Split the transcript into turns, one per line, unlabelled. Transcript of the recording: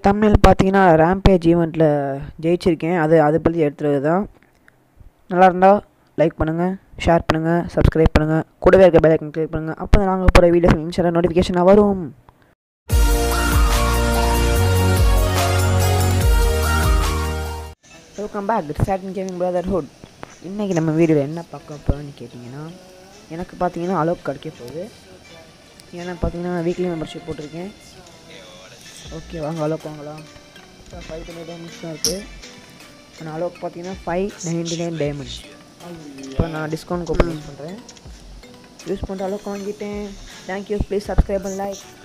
தமிழ் பார்த்தீங்கன்னா ரேம்பேஜ் ஈவெண்ட்டில் ஜெயிச்சிருக்கேன் அது அதை பற்றி எடுத்துகிறது தான் நல்லா இருந்தால் லைக் பண்ணுங்கள் ஷேர் பண்ணுங்கள் சப்ஸ்கிரைப் பண்ணுங்கள் கூடவே இருக்க பெல் ஐக்கன் கிளிக் பண்ணுங்கள் அப்போ தான் நாங்கள் போகிற வீடியோஸ் இன்ஸ்டாவில் நோட்டிஃபிகேஷனாக வரும் welcome back Satan Gaming Brotherhood இன்றைக்கி நம்ம வீடியோவில் என்ன பார்க்க போகிறோம்னு கேட்டிங்கன்னா எனக்கு பார்த்தீங்கன்னா அளவுக்கு கிடைக்க போகுது ஏன்னா பார்த்தீங்கன்னா வீக்லி மெம்பர்ஷிப் போட்டிருக்கேன் ஓகே வாங்க அளவுக்கு வாங்கலாம் இப்போ ஃபைவ் டுவெண்ட்டி டைமண்ட்ஸ் தான் இருக்குது ஆனால் அளவுக்கு பார்த்தீங்கன்னா ஃபைவ் நைன்டி நைன் டைமண்ட்ஸ் இப்போ நான் டிஸ்கவுண்ட் கோப்பன் யூஸ் பண்ணுறேன் யூஸ் பண்ணுற அளவுக்கு வாங்கிட்டேன் thank you please subscribe and like